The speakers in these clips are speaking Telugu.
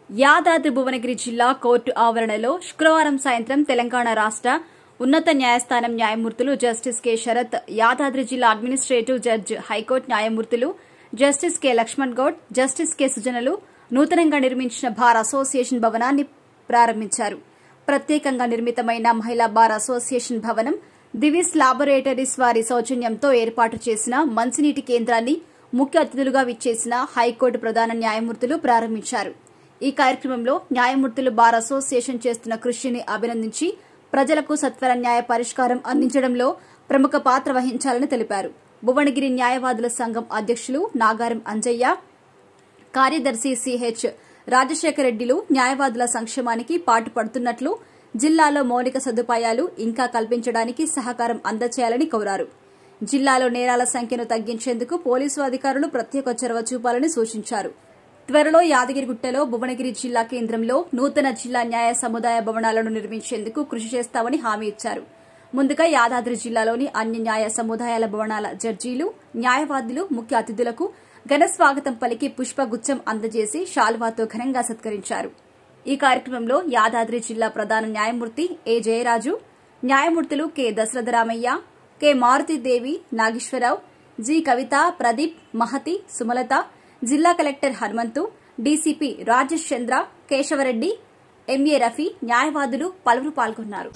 యాదాద్రి భువనగిరి జిల్లా కోర్టు ఆవరణలో శుక్రవారం సాయంత్రం తెలంగాణ రాష్ట ఉన్నత న్యాయస్థానం న్యాయమూర్తులు జస్టిస్ కె శరత్ యాదాద్రి జిల్లా అడ్మినిస్ట్రేటివ్ జడ్జ్ హైకోర్టు న్యాయమూర్తులు justice K Lakshman Goud justice K సుజనలు నూతనంగా నిర్మించిన బార్ అసోసియేషన్ భవనాన్ని ప్రారంభించారు ప్రత్యేకంగా నిర్మితమైన మహిళా బార్ అసోసియేషన్ భవనం దివిస్ లాబొరేటరీస్ వారి సౌజన్యంతో ఏర్పాటు చేసిన మంచినీటి కేంద్రాన్ని ముఖ్య అతిథులుగా విచ్చేసిన హైకోర్టు ప్రధాన న్యాయమూర్తులు ప్రారంభించారు ఈ కార్యక్రమంలో న్యాయమూర్తులు బార్ అసోసియేషన్ చేస్తున్న కృషిని అభినందించి ప్రజలకు సత్వర న్యాయ పరిష్కారం అందించడంలో ప్రముఖ పాత్ర వహించాలని తెలిపారు భువనగిరి న్యాయవాదుల సంఘం అధ్యక్షులు నాగారం అంజయ్య కార్యదర్శి సిహెచ్ రాజశేఖర రెడ్డిలు న్యాయవాదుల సంక్షేమానికి పాటుపడుతున్నట్లు జిల్లాలో మౌలిక సదుపాయాలు ఇంకా కల్పించడానికి సహకారం అందచేయాలని కోరారు జిల్లాలో నేరాల సంఖ్యను తగ్గించేందుకు పోలీసు అధికారులు ప్రత్యేక చొరవ చూపాలని సూచించారు త్వరలో యాదగిరిగుట్టలో భువనగిరి జిల్లా కేంద్రంలో నూతన జిల్లా న్యాయ సముదాయ భవనాలను నిర్మించేందుకు కృషి చేస్తామని హామీ ఇచ్చారు ముందుగా యాదాద్రి జిల్లాలోని అన్ని న్యాయ సముదాయాల భవనాల జడ్జీలు న్యాయవాదులు ముఖ్య అతిథులకు ఘన స్వాగతం పలికి పుష్పగుచ్చం అందజేసి షాల్వాతో ఘనంగా సత్కరించారు ఈ కార్యక్రమంలో యాదాద్రి జిల్లా ప్రధాన న్యాయమూర్తి ఏ జయరాజు న్యాయమూర్తులు K Dasharatharamaiah K Maruthidevi Nageswararao G Kavitha Pradeep Mahathi Sumalatha జిల్లా collector Hanumanthu DCP Rajesh Chandra Keshavareddy MA Rafi న్యాయవాదులు పలువురు పాల్గొన్నారు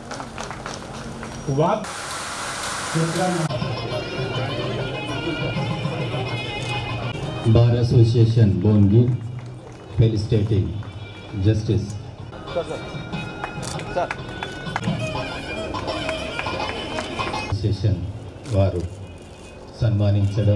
వాక్ Bar Association Bongir, felicitating Justice. Association వారు సన్మానించడం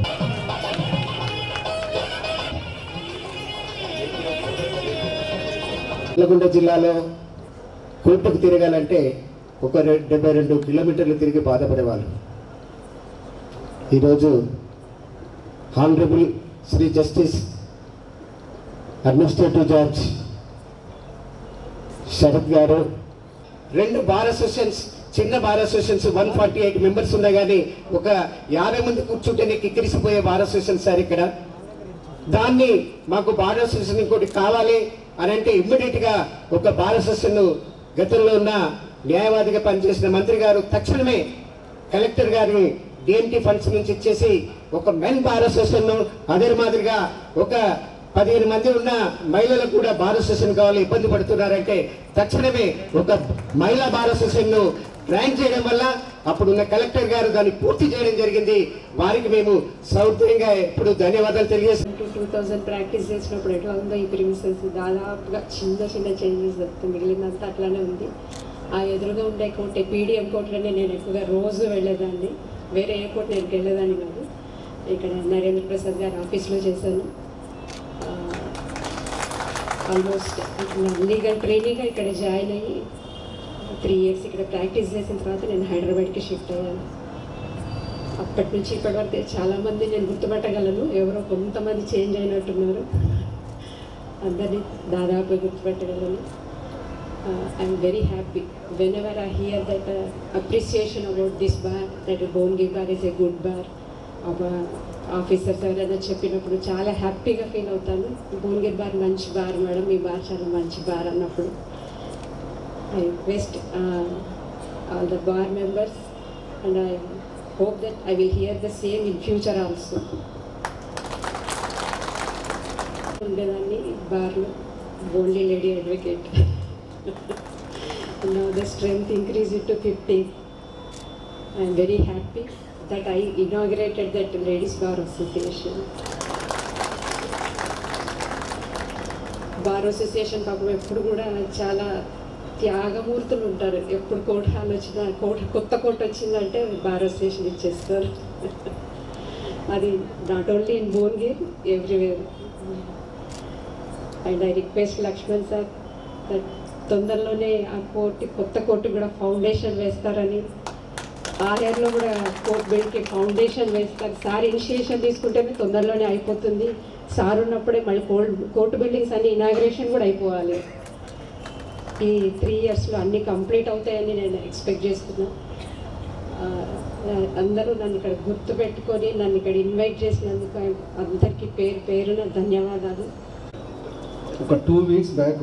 నల్లగొండ జిల్లాలో కోర్టుకు తిరగాలంటే ఒక రె- డెబ్బై రెండు కిలోమీటర్లు తిరిగి బాధపడేవాళ్ళు ఈరోజు honourable Shri justice administrative judge Sharath గారు రెండు బార్ అసోసియేషన్స్ చిన్న bar associations one forty eight members ఉన్నాయి కానీ ఒక యాభై మంది కూర్చుంటేనే కిక్కిరిసిపోయే బార్ అసోసియేషన్ సార్ ఇక్కడ దాన్ని మాకు బార్ అసోసియేషన్ ఇంకోటి కావాలి అని అంటే ఇమ్మీడియట్ గా ఒక బార్ అసోసియేషన్ గతంలో ఉన్న న్యాయవాదిగా పనిచేసిన మంత్రి గారు తక్షణమే కలెక్టర్ గారిని డిఎంటీ ఫండ్స్ నుంచి ఇచ్చేసి ఒక మెన్ బార్ అసోసియేషన్ అదే మాదిరిగా ఒక పదిహేను మంది ఉన్న మహిళలకు కూడా బార్ అసోసియేషన్ కావాలి ఇబ్బంది పడుతున్నారంటే తక్షణమే ఒక మహిళా బార్ అసోసియేషన్ ను ర్యాంక్ చేయడం వల్ల అప్పుడున్న కలెక్టర్ గారు దాన్ని పూర్తి చేయడం జరిగింది వారికి మేము సౌకర్యంగా ఎప్పుడు ధన్యవాదాలు తెలియజేస్తున్నాం టూ టూ థౌజండ్ ప్రాక్టీస్ చేసినప్పుడు ఎట్లా ఉందో ఈ ప్రిమిసెస్ దాదాపుగా చిన్న చిన్న చేంజెస్ తప్పితే మిగిలినంతా అట్లానే ఉంది ఆ ఎదురుగా ఉండే కోర్టు పీడిఎం కోర్టులోనే నేను ఎక్కువగా రోజు వెళ్ళేదాన్ని వేరే ఏ కోర్టు నేను వెళ్ళేదాన్ని కాదు ఇక్కడ నరేంద్ర ప్రసాద్ గారి ఆఫీస్లో చేశాను ఆల్మోస్ట్ లీగల్ ట్రైనింగ్గా ఇక్కడ జాయిన్ అయ్యి త్రీ ఇయర్స్ ఇక్కడ ప్రాక్టీస్ చేసిన తర్వాత నేను హైదరాబాద్కి షిఫ్ట్ అయ్యాను అప్పటి నుంచి ఇప్పటి వరకు చాలా మంది నేను గుర్తుపట్టగలను ఎవరో కొంతమంది చేంజ్ అయినట్టున్నారు అందరినీ దాదాపు గుర్తుపట్టగలను I'm very happy whenever I hear that appreciation about this bar that బోన్గి bar is a good bar officers ఎవరైనా చెప్పినప్పుడు చాలా హ్యాపీగా ఫీల్ అవుతాను భువనగిరి బార్ మంచి బార్ మేడం మీ బార్ చాలా మంచి బార్ అన్నప్పుడు I request uh, all the bar members and I hope that I will hear the same in future also. ఉండేదాన్ని బార్లో only lady advocate now the strength increased it to 50 i am very happy that i inaugurated that ladies bar association bar association పాపం ఎప్పుడు కూడా చాలా త్యాగమూర్తులు ఉంటారు ఎప్పుడు కోర్టు హాల్ వచ్చినా కోర్టు కొత్త కోర్టు వచ్చిందంటే బార్ అసోసియేషన్ ఇచ్చేస్తారు అది not only in Bhuvanagir everywhere and I request Lakshman sir that తొందరలోనే ఆ కోర్టు కొత్త కోర్టు కూడా ఫౌండేషన్ వేస్తారని ఆర్ఆర్లో కూడా కోర్ట్ బిల్డ్కి ఫౌండేషన్ వేస్తారు సార్ ఇనిషియేషన్ తీసుకుంటేనే తొందరలోనే అయిపోతుంది సార్ ఉన్నప్పుడే మళ్ళీ కోర్ట్ కోర్టు బిల్డింగ్స్ అన్ని ఇనాగ్రేషన్ కూడా అయిపోవాలి ఈ త్రీ ఇయర్స్లో అన్నీ కంప్లీట్ అవుతాయని నేను ఎక్స్పెక్ట్ చేస్తున్నా ఆ, అందరూ నన్ను ఇక్కడ గుర్తు పెట్టుకొని నన్ను ఇక్కడ ఇన్వైట్ చేసినందుకు అందరికీ పేరు పేరున ధన్యవాదాలు ఒక టూ వీక్స్ బ్యాక్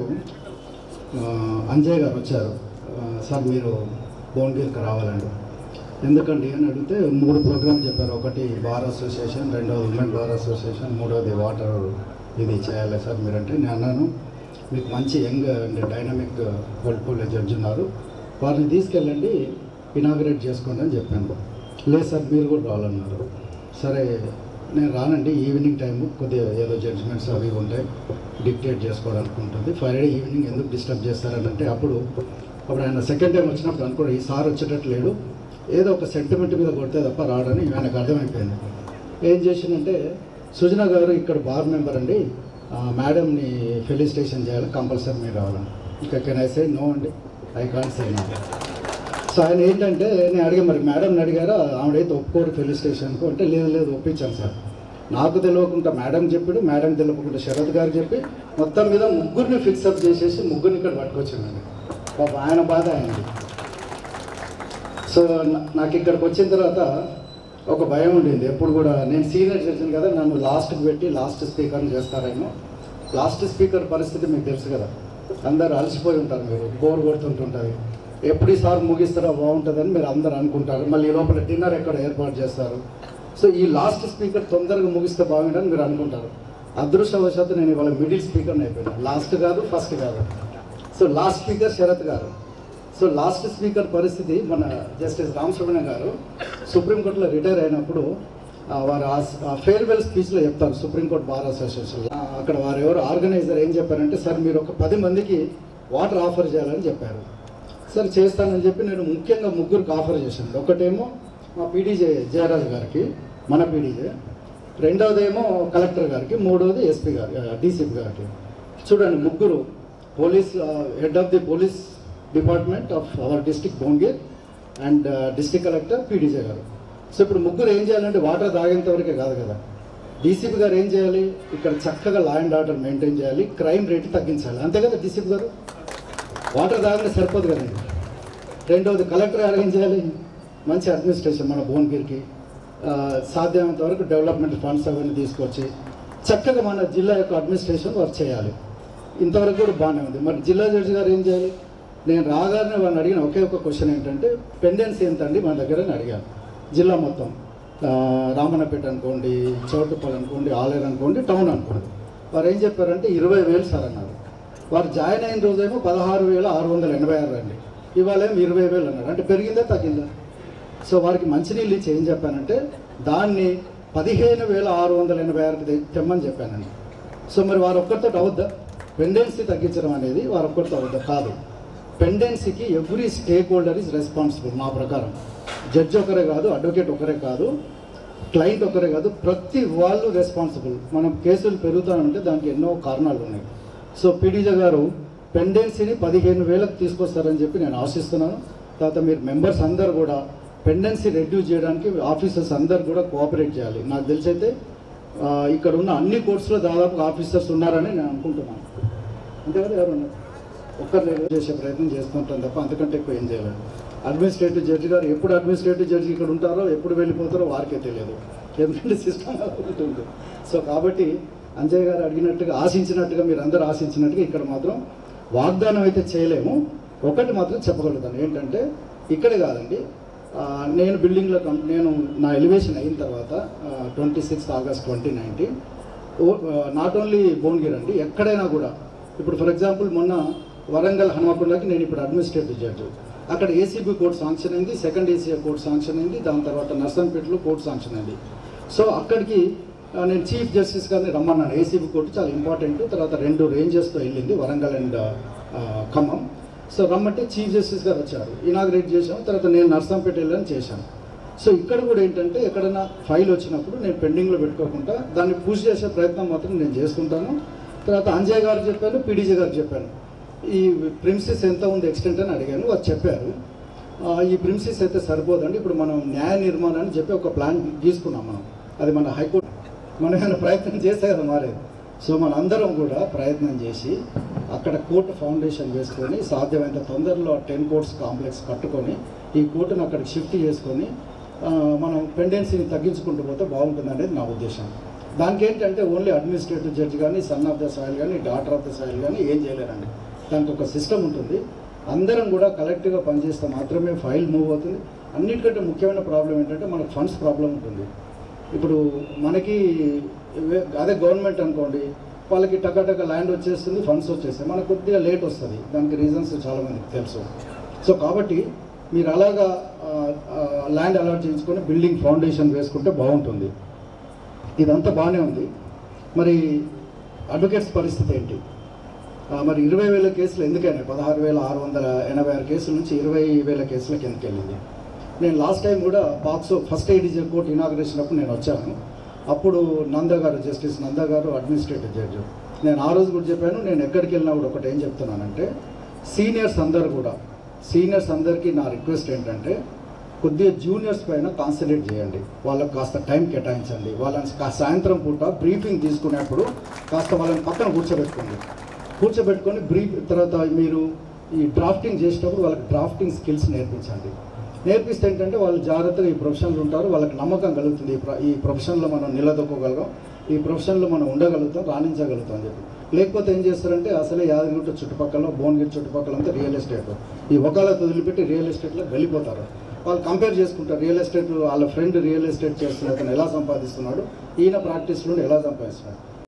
అంజయ్ గారు వచ్చారు ఆ, సార్ మీరు భువనగిరికి రావాలండి ఎందుకండి అని అడిగితే మూడు ప్రోగ్రామ్ చెప్పారు ఒకటి బార్ అసోసియేషన్ రెండోది ఉమెన్ బార్ అసోసియేషన్ మూడోది వాటర్ ఇది చేయాలి సార్ మీరంటే నేను అన్నాను మీకు మంచి young and dynamic portfolio judge ఉన్నారు వారిని తీసుకెళ్ళండి ఇనాగ్రేట్ చేసుకోండి అని చెప్పాను లేదు సార్ మీరు కూడా రావాలన్నారు సరే నేను రానండి ఈవినింగ్ టైం కొద్దిగా ఏదో జడ్జిమెంట్స్ అవి ఉంటాయి డిక్టేట్ చేసుకోవడానికి ఉంటుంది ఫ్రైడే ఈవినింగ్ ఎందుకు డిస్టర్బ్ చేస్తారని అంటే అప్పుడు అప్పుడు ఆయన సెకండ్ టైం వచ్చినప్పుడు అనుకో ఈ సార్ వచ్చేటట్టు లేడు ఏదో ఒక సెంటిమెంట్ మీద కొడితే తప్ప రాడని ఆయనకు అర్థమైపోయింది ఏం చేసిందంటే సుజన గారు ఇక్కడ బార్ మెంబర్ అండి ఆ, మేడంని ఫెలిసిటేషన్ చేయాలి కంపల్సరీ మీరు రావాలని ఇంకా కెన్ ఐ సే నో అండి I can't say no so ఆయన ఏంటంటే నేను అడిగా మరి మేడంని అడిగారా ఆవిడైతే ఒప్పుకోరు పోలీస్ స్టేషన్కు అంటే లేదు లేదు ఒప్పించాను సార్ నాకు తెలియకుండా మేడం చెప్పాడు మేడం తెలియకుండా శరత్ గారు చెప్పి మొత్తం మీద ముగ్గురిని ఫిక్సప్ చేసేసి ముగ్గురిని ఇక్కడ పట్టుకొచ్చానండి పాప ఆయన బాధ అయింది సో నా- నాకు ఇక్కడికి వచ్చిన తర్వాత ఒక భయం ఉండింది ఎప్పుడు కూడా నేను సీనియర్ జడ్జిని కదా నన్ను లాస్ట్కి పెట్టి లాస్ట్ స్పీకర్ని చేస్తారేమో లాస్ట్ స్పీకర్ పరిస్థితి మీకు తెలుసు కదా అందరు అలసిపోయి ఉంటారు మీరు బోర్ కొడుతుంటుంటుంది ఎప్పుడు ఈసారి ముగిస్తారో బాగుంటుందని మీరు అందరు అనుకుంటారు మళ్ళీ ఈ లోపల డిన్నర్ ఎక్కడ ఏర్పాటు చేస్తారు సో ఈ లాస్ట్ స్పీకర్ తొందరగా ముగిస్తే బాగుంటుందని మీరు అనుకుంటారు అదృష్టవశాత్తు నేను ఇవాళ మిడిల్ స్పీకర్ని అయిపోయాను లాస్ట్ కాదు ఫస్ట్ కాదు సో లాస్ట్ స్పీకర్ శరత్ గారు సో లాస్ట్ స్పీకర్ పరిస్థితి మన జస్టిస్ రామసుబ్రహ్మణ్యం గారు సుప్రీంకోర్టులో రిటైర్ అయినప్పుడు ఆ, వారు ఆ ఫేర్వెల్ స్పీచ్లో చెప్తారు సుప్రీంకోర్టు బార్ అసోసియేషన్ అక్కడ వారు ఎవరు ఆర్గనైజర్ ఏం చెప్పారంటే సార్ మీరు ఒక పది మందికి వాటర్ ఆఫర్ చేయాలని చెప్పారు సార్ చేస్తానని చెప్పి నేను ముఖ్యంగా ముగ్గురికి ఆఫర్ చేశాను ఒకటేమో మా పీడీజే జయరాజు గారికి మన పీడీజే రెండవదేమో కలెక్టర్ గారికి మూడవది ఎస్పీ గారి డీసీపీ గారికి చూడండి ముగ్గురు police head of the police department of our district Bhongir and district collector PDJ గారు సో ఇప్పుడు ముగ్గురు ఏం చేయాలంటే వాటర్ తాగేంత వరకే కాదు కదా డీసీపీ గారు ఏం చేయాలి ఇక్కడ చక్కగా లా అండ్ ఆర్డర్ మెయింటైన్ చేయాలి క్రైమ్ రేట్ తగ్గించాలి అంతే కదా డీసీపీ గారు వాటర్ తాగండి సరిపోదు కదండి రెండవది కలెక్టర్ గారు ఏం చేయాలి మంచి అడ్మినిస్ట్రేషన్ మన భువనగిరికి ఆ, సాధ్యమైనంత వరకు డెవలప్మెంట్ ఫండ్స్ అవన్నీ తీసుకొచ్చి చక్కగా మన జిల్లా యొక్క అడ్మినిస్ట్రేషన్ వర్క్ చేయాలి ఇంతవరకు కూడా బాగానే ఉంది మరి జిల్లా జడ్జి గారు ఏం చేయాలి నేను రాగానే వాళ్ళని అడిగిన ఒకే ఒక క్వశ్చన్ ఏంటంటే పెండెన్సీ ఎంత అండి మన దగ్గర అని అడిగాను జిల్లా మొత్తం ఆ, రామన్నపేట అనుకోండి చౌటుపల్లి అనుకోండి ఆలేరు అనుకోండి టౌన్ అనుకోండి వారు ఏం చెప్పారంటే ఇరవై వేలు సార్ అన్నారు వారు జాయిన్ అయిన రోజేమో పదహారు వేల ఆరు వందల ఎనభై ఆరు అండి ఇవాళ ఏమో ఇరవై వేలు అన్నారు అంటే పెరిగిందా తగ్గిందా సో వారికి మంచినీళ్ళు ఇచ్చి ఏం చెప్పానంటే దాన్ని పదిహేను వేల ఆరు వందల ఎనభై ఆరుకి తె- తెమ్మని చెప్పానండి సో మరి వారు ఒక్కరితో అవుద్దా పెండెన్సీ తగ్గించడం అనేది వారు ఒక్కరితో అవుద్దా కాదు పెండెన్సీకి every stakeholder is responsible మా ప్రకారం జడ్జి ఒకరే కాదు అడ్వకేట్ ఒకరే కాదు క్లయింట్ ఒకరే కాదు ప్రతి వాళ్ళు రెస్పాన్సిబుల్ మనం కేసులు పెరుగుతామంటే దానికి ఎన్నో కారణాలు ఉన్నాయి సో పీడీజే గారు పెండెన్సీని పదిహేను వేలకు తీసుకొస్తారని చెప్పి నేను ఆశిస్తున్నాను తర్వాత మీరు మెంబర్స్ అందరు కూడా పెండెన్సీ రెడ్యూస్ చేయడానికి ఆఫీసర్స్ అందరు కూడా కోఆపరేట్ చేయాలి నాకు తెలిసి అయితే ఆ, ఇక్కడ ఉన్న అన్ని కోర్ట్స్లో దాదాపు ఆఫీసర్స్ ఉన్నారని నేను అనుకుంటున్నాను అంతే కదా ఎవరు ఉన్నారు ఒక్కరు లేదు చేసే ప్రయత్నం చేస్తుంటాం తప్ప అంతకంటే ఎక్కువ ఏం చేయలేదు అడ్మినిస్ట్రేటివ్ జడ్జి గారు ఎప్పుడు అడ్మినిస్ట్రేటివ్ జడ్జి ఇక్కడ ఉంటారో ఎప్పుడు వెళ్ళిపోతారో వారికే తెలియదు ఎందుకంటే సిస్టమ్ ఉంటుంది సో కాబట్టి అంజయ్ గారు అడిగినట్టుగా ఆశించినట్టుగా మీరు అందరూ ఆశించినట్టుగా ఇక్కడ మాత్రం వాగ్దానం అయితే చేయలేము ఒకటి మాత్రం చెప్పగలుగుతాను ఏంటంటే ఇక్కడే కాదండి ఆ, నేను బిల్డింగ్లో కం నేను నా ఎలివేషన్ అయిన తర్వాత twenty sixth August twenty nineteen not only Bhuvanagiri అండి ఎక్కడైనా కూడా ఇప్పుడు ఫర్ ఎగ్జాంపుల్ మొన్న వరంగల్ హనుమకొండకి నేను ఇప్పుడు అడ్మినిస్ట్రేటివ్ జడ్జి అక్కడ ఏసీబీ కోర్టు శాంక్షన్ అయింది సెకండ్ ఏసీఐ కోర్టు శాంక్షన్ అయింది దాని తర్వాత నర్సంపేటలో కోర్టు శాంక్షన్ అయింది సో అక్కడికి ఆ, నేను చీఫ్ జస్టిస్ గారిని రమ్మన్నాను ఏసీబీ కోర్టు చాలా ఇంపార్టెంట్ తర్వాత రెండు రేంజెస్తో వెళ్ళింది వరంగల్ అండ్ ఆ, ఖమ్మం సో రమ్మంటే చీఫ్ జస్టిస్ గారు వచ్చారు ఇనాగ్రేట్ చేసాం తర్వాత నేను నర్సంపేట వెళ్ళని చేశాను సో ఇక్కడ కూడా ఏంటంటే ఎక్కడైనా ఫైల్ వచ్చినప్పుడు నేను పెండింగ్లో పెట్టుకోకుండా దాన్ని పూజ చేసే ప్రయత్నం మాత్రం నేను చేసుకుంటాను తర్వాత అంజయ్ గారు చెప్పాను పీడీజీ గారు చెప్పాను ఈ ప్రిన్సెస్ ఎంత ఉంది ఎక్స్టెంట్ అని అడిగాను వారు చెప్పారు ఆ, ఈ ప్రిన్సెస్ అయితే సరిపోదండి ఇప్పుడు మనం న్యాయ నిర్మాణాన్ని చెప్పి ఒక ప్లాన్ గీసుకున్నాం మనం అది మన హైకోర్టు మనం ఏమైనా ప్రయత్నం చేస్తే కదా మారేది సో మనందరం కూడా ప్రయత్నం చేసి అక్కడ కోర్టు ఫౌండేషన్ వేసుకొని సాధ్యమైనంత తొందరలో టెన్ కోర్ట్స్ కాంప్లెక్స్ కట్టుకొని ఈ కోర్టును అక్కడికి షిఫ్ట్ చేసుకొని ఆ, మనం పెండెన్సీని తగ్గించుకుంటూ పోతే బాగుంటుంది అనేది నా ఉద్దేశం దానికి ఏంటంటే ఓన్లీ అడ్మినిస్ట్రేటివ్ జడ్జి కానీ సన్ ఆఫ్ ద సాయిల్ కానీ డాటర్ ఆఫ్ ద సాయిల్ కానీ ఏం చేయలేరండి దానికి ఒక సిస్టమ్ ఉంటుంది అందరం కూడా కలెక్టివ్గా పనిచేస్తే మాత్రమే ఫైల్ మూవ్ అవుతుంది అన్నిటికంటే ముఖ్యమైన ప్రాబ్లం ఏంటంటే మనకు ఫండ్స్ ప్రాబ్లం ఉంటుంది ఇప్పుడు మనకి వే- అదే గవర్నమెంట్ అనుకోండి వాళ్ళకి టకాటక ల్యాండ్ వచ్చేస్తుంది ఫండ్స్ వచ్చేస్తాయి మనకు కొద్దిగా లేట్ వస్తుంది దానికి రీజన్స్ చాలా మందికి తెలుసు సో కాబట్టి మీరు అలాగా ల్యాండ్ అలాట్ చేయించుకొని బిల్డింగ్ ఫౌండేషన్ వేసుకుంటే బాగుంటుంది ఇదంతా బాగానే ఉంది మరి అడ్వకేట్స్ పరిస్థితి ఏంటి ఆ, మరి ఇరవై వేల కేసులు ఎందుకైనా పదహారు వేల ఆరు వందల ఎనభై ఆరు కేసుల నుంచి ఇరవై వేల కేసులకు ఎందుకు వెళ్ళింది నేను లాస్ట్ టైం కూడా POCSO first ADG court inauguration అప్పుడు నేను వచ్చాను అప్పుడు నంద గారు జస్టిస్ నంద గారు అడ్మినిస్ట్రేటివ్ జడ్జి నేను ఆ రోజు కూడా చెప్పాను నేను ఎక్కడికి వెళ్ళినా కూడా ఒకటి ఏం చెప్తున్నానంటే సీనియర్స్ అందరు కూడా సీనియర్స్ అందరికీ నా రిక్వెస్ట్ ఏంటంటే కొద్దిగా జూనియర్స్ పైన కాన్సన్ట్రేట్ చేయండి వాళ్ళకి కాస్త టైం కేటాయించండి వాళ్ళని కా- సాయంత్రం పూట బ్రీఫింగ్ తీసుకునేప్పుడు కాస్త వాళ్ళని పక్కన కూర్చోబెట్టుకోండి కూర్చోబెట్టుకొని బ్రీఫ్ తర్వాత మీరు ఈ డ్రాఫ్టింగ్ చేసేటప్పుడు వాళ్ళకి డ్రాఫ్టింగ్ స్కిల్స్ నేర్పించండి నేర్పిస్తే ఏంటంటే వాళ్ళు జాగ్రత్తగా ఈ ప్రొఫెషన్లో ఉంటారు వాళ్ళకి నమ్మకం కలుగుతుంది ఈ ప్ర- ఈ ప్రొఫెషన్లో మనం నిలదొక్కగలం ఈ ప్రొఫెషన్లో మనం ఉండగలుగుతాం రాణించగలుగుతాం అని చెప్పి లేకపోతే ఏం చేస్తారంటే అసలే యాదగిరిగుట్ట చుట్టుపక్కల భువనగిరి చుట్టుపక్కల అంతా రియల్ ఎస్టేట్ ఈ ఒకళ్ళతో వదిలిపెట్టి రియల్ ఎస్టేట్లో వెళ్ళిపోతారు వాళ్ళు కంపేర్ చేసుకుంటారు రియల్ ఎస్టేట్ వాళ్ళ ఫ్రెండ్ రియల్ ఎస్టేట్ చేస్తున్న అతను ఎలా సంపాదిస్తున్నాడు ఈయన ప్రాక్టీస్ నుండి ఎలా సంపాదిస్తున్నాడు